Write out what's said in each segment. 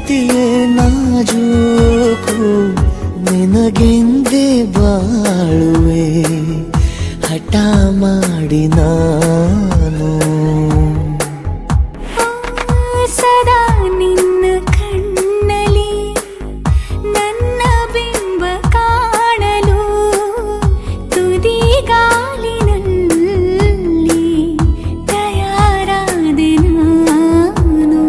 ಪ್ರೀತಿಯೇ ನಾಜೂಕು ನಿನಗೆಂದೇ ಬಾಳುವೆ ಹಠ ಮಾಡಿ ನಾನು ಸದಾ ನಿನ್ನ ಕಣ್ಣಲಿ ನನ್ನ ಬಿಂಬ ಕಾಣಲು ತುದಿ ಗಾಲಿನಲ್ಲಿ ತಯಾರಾದೆ ನಾನು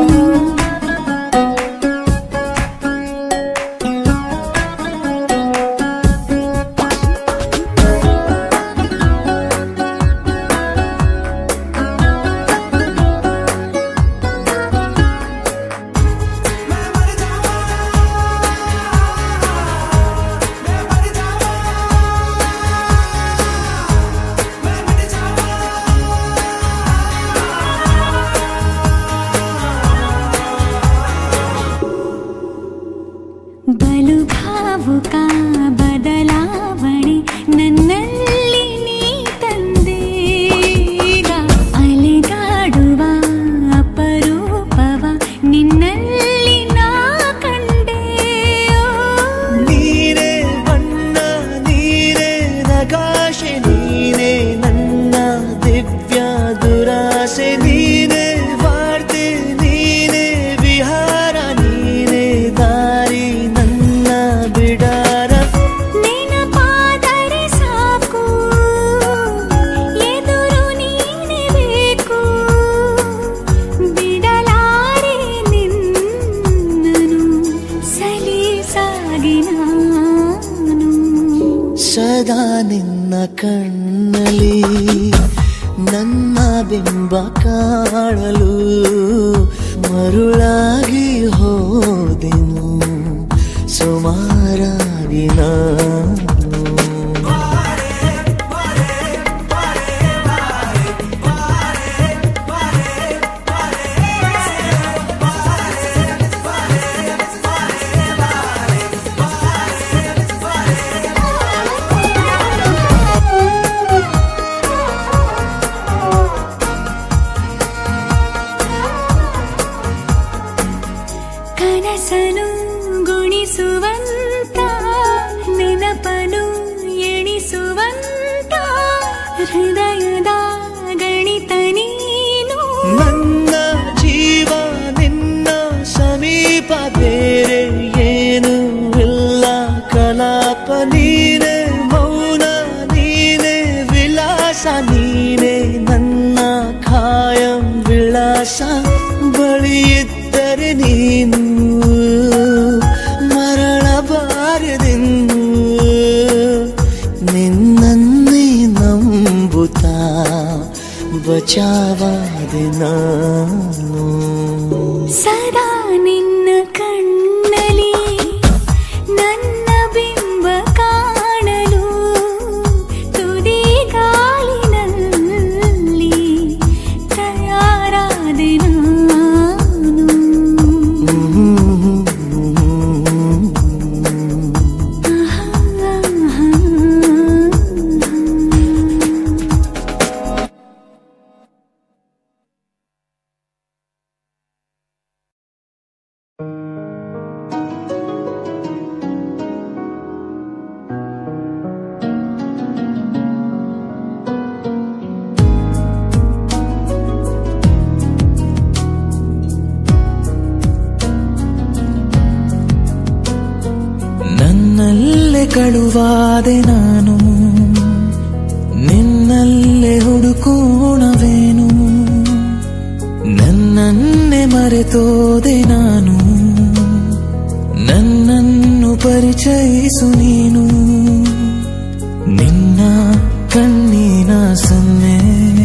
ಬಲು ಭಾವುಕ ಬದಲಾವಣೆ ನನ್ನಲ್ಲಿ ನೀ ತಂದೀಗ ಅಲೆದಾಡುವ ಅಪರೂಪವ ನಿನ್ನಲ್ಲಿ ನಾ ಕಂಡೆ ನೀನೇ ಬಣ್ಣ ನೀನೇ ನಗಾಶೆ ನೀನೇ ನನ್ನ ದಿವ್ಯ ದುರಾಸೆ ನೀನೇ ವಾರ್ತೆ ನೀನೇ ವಿಹಾರ ನೀನೇ ದಾರಿ ನನ್ನ ಬಿಡಾರ ನೆನಪಾದರೆ ಸಾಕು ಎದುರು ನೀನೆ ಬೇಕು ಬಿಡಲಾರೆ ನಿನ್ನನು ಸಲೀಸಾಗಿ ನಾನು ಸದಾ ನಿನ್ನ ಕಣ್ಣಲ್ಲಿ ನನ್ನ ಬಿಂಬ ಕಾಣಲು ಮರುಳಾಗಿ ಹೋದೆನು ಸುಮಾರಾಗಿ ನಾನು ಕನಸನು ಗುಣಿಸುವಂತ ನೆನಪನು ಎಣಿಸುವಂತ ಹೃದಯದ ಗಣಿತ ನೀನು ನನ್ನ ಜೀವ ನಿನ್ನ ಸಮೀಪ ಬೇರೆ ಏನು ಇಲ್ಲ ಕಲಾಪ ನೀನೆ ಮೌನ ನೀನೆ ವಿಲಾಸ ನೀನೆ ನನ್ನ ಖಾಯಂ ವಿಳಾಸ ಬಳಿಯಿದ್ದರೆ ನೀನು ಮರಳಬಾರದೆಂದು ನಿನ್ನನ್ನೇ ನಂಬುತ್ತಾ ಬಚಾವಾದೆ ನಾನು ಸದಾ ನಿನ್ನ ಕಣ್ಣಲಿ ನನ್ನ ಬಿಂಬ ಕಾಣಲು ತುದಿ ಗಾಲಿನಲ್ಲಿ ತಯಾರಾದೆ ನಾನು ನನ್ನಲ್ಲೇ ಕಳುವಾದೆ ನಾನು ನಿನ್ನಲ್ಲೇ ಹುಡುಕೋಣವೇನು ನನ್ನನ್ನೇ ಮರೆತೋದೆ ನಾನು ನನ್ನನ್ನು ಪರಿಚಯಿಸು ನೀನು ನಿನ್ನ ಕಣ್ಣಿನ ಸೊನ್ನೆ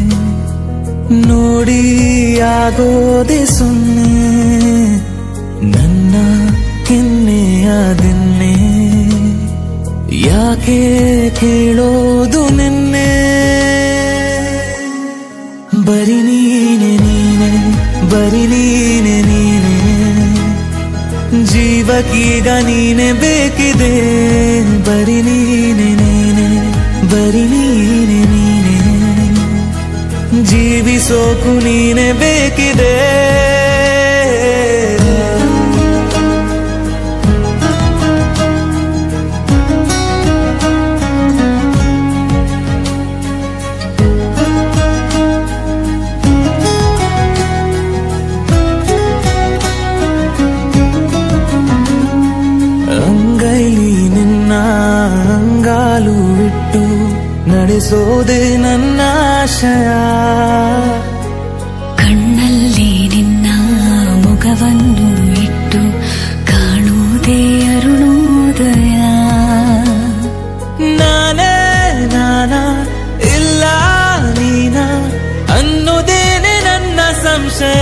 ನೋಡಿ ಆಗೋದೆ ಸೊನ್ನೆ ನನ್ನ ಕೆನ್ನೆಯ ದಿನ್ನೆ ಯಾಕೆ ಕೇಳೋದು ನಿನ್ನೆ ಬರಿ ನೀನೆ ನೀನೆ ಬರಿ ನೀನೆ ನೀನೆ ಜೀವಕ್ಕೀಗ ನೀನೆ ಬೇಕಿದೆ ಬರಿ ನೀನೆ ನೀನೆ ಬರಿ ನೀನೆ ನೀನೆ ಜೀವಿಸೋಕು ನೀನೆ ಬೇಕಿದೆ ಕಾಲು ಇಟ್ಟು ನಡೆಸೋದೆ ನನ್ನ ಆಶಯ ಕಣ್ಣಲ್ಲಿ ನಿನ್ನ ಮುಖವನ್ನು ಇಟ್ಟು ಕಾಣುವುದೇ ಅರುಣೋದಯ ನಾನೇ ನಾನ ಇಲ್ಲ ನೀನ ಅನ್ನೋದೇನೆ ನನ್ನ ಸಂಶಯ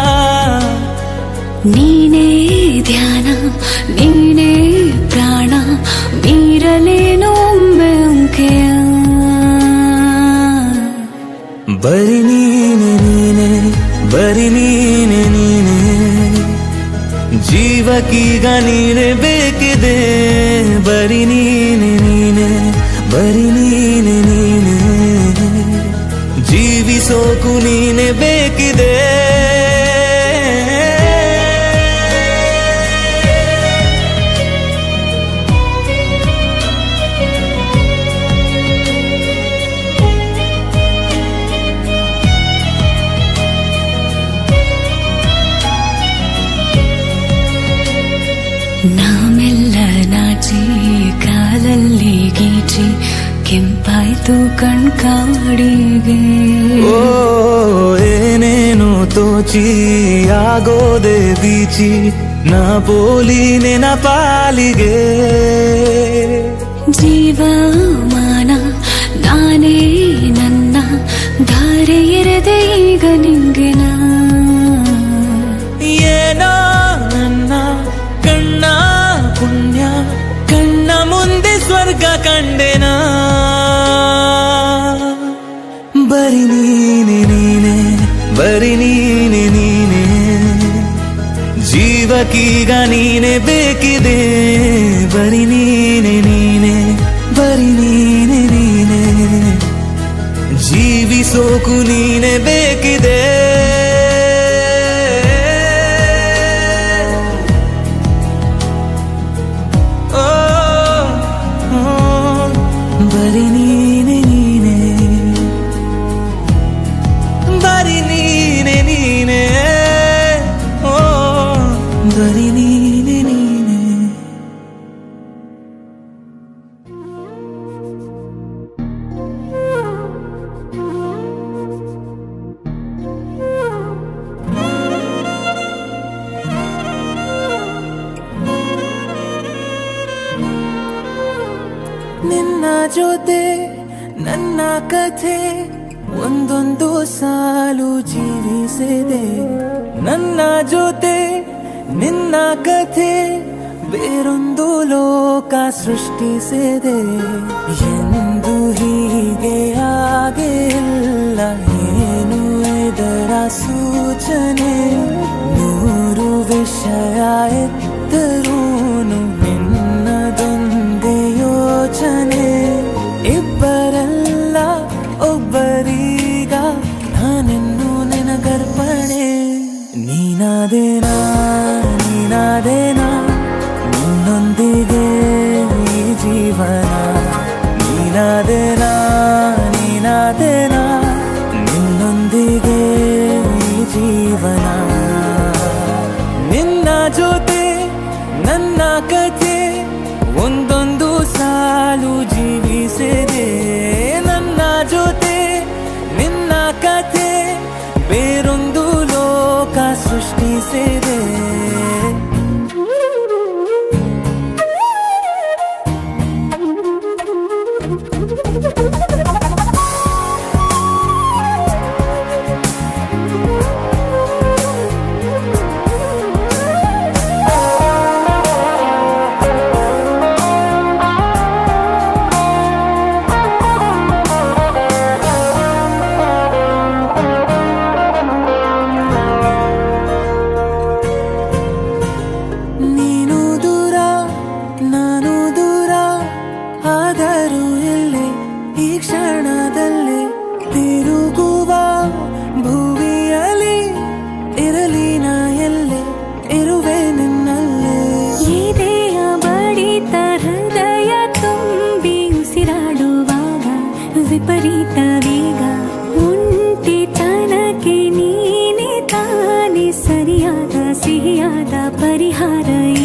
ನೀನೇ ಧ್ಯಾನ ನೀನೇ ಪ್ರಾಣ ಮೀರಲೇನೋ ಬೆಂಕೆಯ ಬರಿ ನೀನೆ ನೀನೆ ಬರಿ ನೀನೆ ನೀನೆ ಜೀವಕ್ಕೀಗ ನೀನೆ ಬೇಕಿದೆ ಬರಿ ನೀನೆ ನೀನೆ ಬರಿ ನೀನೆ ನೀನೆ ಜೀವಿಸೋಕು ನೀನೆ ಬೇಕಿದೆ ನಾಮೆಲ್ಲ ನಾಚಿ ಕಾಲಲ್ಲಿ ಗೀಚಿ ಕೆಂಪಾಯ್ತು ಕಣ್ಕಾಡಿಗೆ ಓ ಏನೇನು ತೋಚಿ ಆಗೋದೆ ಬೀಚಿ ನಾ ಪೋಲಿ ನೆನಪಾಲಿಗೆ ಜೀವಮಾನ ನಾನೇ ನನ್ನ ಧಾರೆ ಎರೆದೆ ಈಗ ನಿಂಗೆ ನಾ ಏನೋ ನನ್ನ ಕಣ್ಣ ಪುಣ್ಯ ಕಣ್ಣ ಮುಂದೆ ಸ್ವರ್ಗ ಕಂಡೆನ ಬರಿ ನೀನೆ ನೀನೆ ಬರಿ ನೀನೆ ನೀನೆ ಜೀವಕ್ಕೀಗ ನೀನೆ ಬೇಕಿದೆ ಬರಿ ನೀನೆ ನೀನೆ ಬರಿ ನೀನೆ ನೀನೆ ಜೀವಿಸೋಕು ನೀನೆ ಬೇಕಿದೆ ಓ, ಓ, ಬರಿ ನೀನೆ ನೀನೆ ಬರಿ ನೀನೆ ನೀನೆ ಓ ಬರಿ ನೀನೆ ನೀನೆ ನಿನ್ನ ಜೊತೆ ನನ್ನ ಕಥೆ ಒಂದೊಂದು ಸಾಲು ಜೀವಿಸಿದೆ ನನ್ನ ಜೊತೆ ನಿನ್ನ ಕಥೆ ಬೇರೊಂದು ಲೋಕ ಸೃಷ್ಟಿಸಿದೆ ಎಂದು ಹೀಗೆ ಆಗಿಲ್ಲ ಏನು ಇದರ ಸೂಚನೆ ನೂರು ವಿಷಯ ಎತ್ತರೂನು ನಿನ್ನದೊಂದೇ ಯೋಚನೆ ಇಬ್ಬರಲ್ಲ ಒಬ್ಬರೀಗ ನಾನೆನ್ನು ನಿನಗರ್ಪಣೆ ನೀನಾದೇನಾ ನೀನಾದೇನಾ ನಿನ್ನೊಂದಿಗೆ ಈ ಜೀವನ ನೀನಾದೇನಾ ನೀನಾದೇನಾ ನಿನ್ನೊಂದಿಗೆ ಈ ಜೀವನ ನಿನ್ನ ಜೊತೆ ನನ್ನ ಕಥೆ ಒಂದೊಂದು ಸಾಲು ಜೀವಿಸಿದೆ ನನ್ನ ಜೊತೆ ನಿನ್ನ ಕಥೆ ಬೇರೊಂದು ಲೋಕ ಸೃಷ್ಟಿಸಿದೆ ನೀನು ದೂರ ನಾನು ದೂರ ಆದರೂ ಇಲ್ಲಿ ಈ ಕ್ಷಣದಲ್ಲಿ ತಿರುಗುವ ಭುವಿಯಲ್ಲಿ ಇರಲಿ ನಾ ಎಲ್ಲೆ ಇರುವೆ ನಿನ್ನಲ್ಲೇ ಎದೆಯ ಬಡಿತ ಹೃದಯ ತುಂಬಿ ಉಸಿರಾಡುವಾಗ ವಿಪರೀತ ವೇಗ ಒಂಟಿತನಕ್ಕೆ ನೀನೆ ತಾನೆ ಸರಿಯಾದ ಸಿಹಿಯಾದ ಪರಿಹಾರ